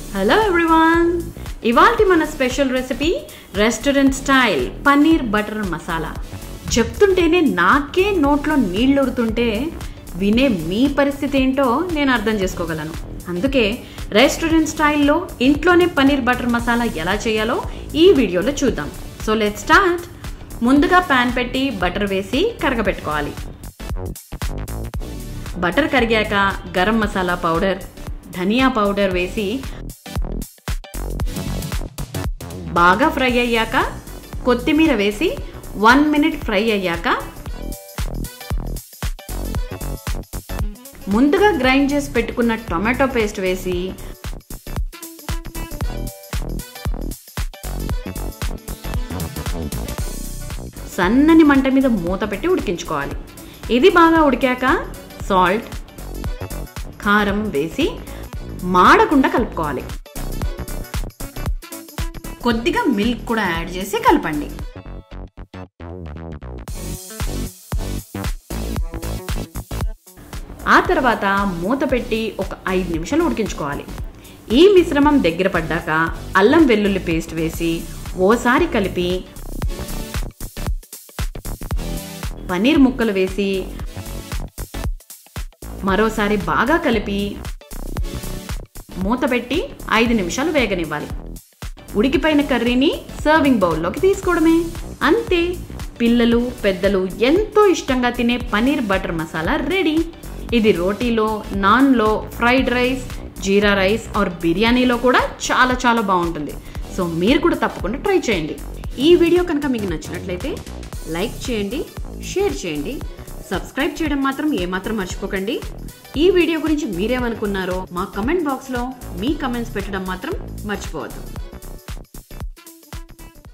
hello everyone ఇవాల్టి మన special recipe restaurant style paneer butter masala చెప్తుంటేనే నాకే నోట్లో నీళ్ళుడుతుంటే వినే మీ పరిస్థితి ఏంటో నేను అర్థం చేసుకోగలను అందుకే రెస్టారెంట్ స్టైల్లో ఇంట్లోనే పన్నీర్ బటర్ మసాలా ఎలా చేయాలో ఈ వీడియోలో చూద్దాం సో లెట్ స్టార్ట్ ముందుగా ప్యాన్ పెట్టి బటర్ వేసి కరగబెట్టుకోవాలి బటర్ కరిగాక గరం మసాలా పౌడర్ ధనియా పౌడర్ వేసి బాగా ఫ్రై అయ్యాక కొత్తిమీర వేసి వన్ మినిట్ ఫ్రై అయ్యాక ముందుగా గ్రైండ్ చేసి పెట్టుకున్న టొమాటో పేస్ట్ వేసి సన్నని మంట మీద మూత పెట్టి ఉడికించుకోవాలి ఇది బాగా ఉడికాక సాల్ట్ కారం వేసి మాడకుండా కలుపుకోవాలి కొద్దిగా మిల్క్ కూడా యాడ్ చేసి కలపండి ఆ తర్వాత మూత పెట్టి ఒక ఐదు నిమిషాలు ఉడికించుకోవాలి ఈ మిశ్రమం దగ్గర పడ్డాక అల్లం వెల్లుల్లి పేస్ట్ వేసి ఓసారి కలిపి పన్నీర్ ముక్కలు వేసి మరోసారి బాగా కలిపి మూత పెట్టి ఐదు నిమిషాలు వేగనివ్వాలి ఉడికిపోయిన కర్రీని సర్వింగ్ బౌల్లోకి తీసుకోవడమే అంతే పిల్లలు పెద్దలు ఎంతో ఇష్టంగా తినే పన్నీర్ బటర్ మసాలా రెడీ ఇది రోటీలో నాన్లో fried rice jeera rice or బిర్యానీలో కూడా చాలా చాలా బాగుంటుంది సో మీరు కూడా తప్పకుండా ట్రై చేయండి ఈ వీడియో కనుక మీకు నచ్చినట్లయితే లైక్ చేయండి షేర్ చేయండి సబ్స్క్రైబ్ చేయడం మాత్రం ఏమాత్రం మర్చిపోకండి ఈ వీడియో గురించి మీరేమనుకున్నారో మా కమెంట్ బాక్స్లో మీ కమెంట్స్ పెట్టడం మాత్రం మర్చిపోవద్దు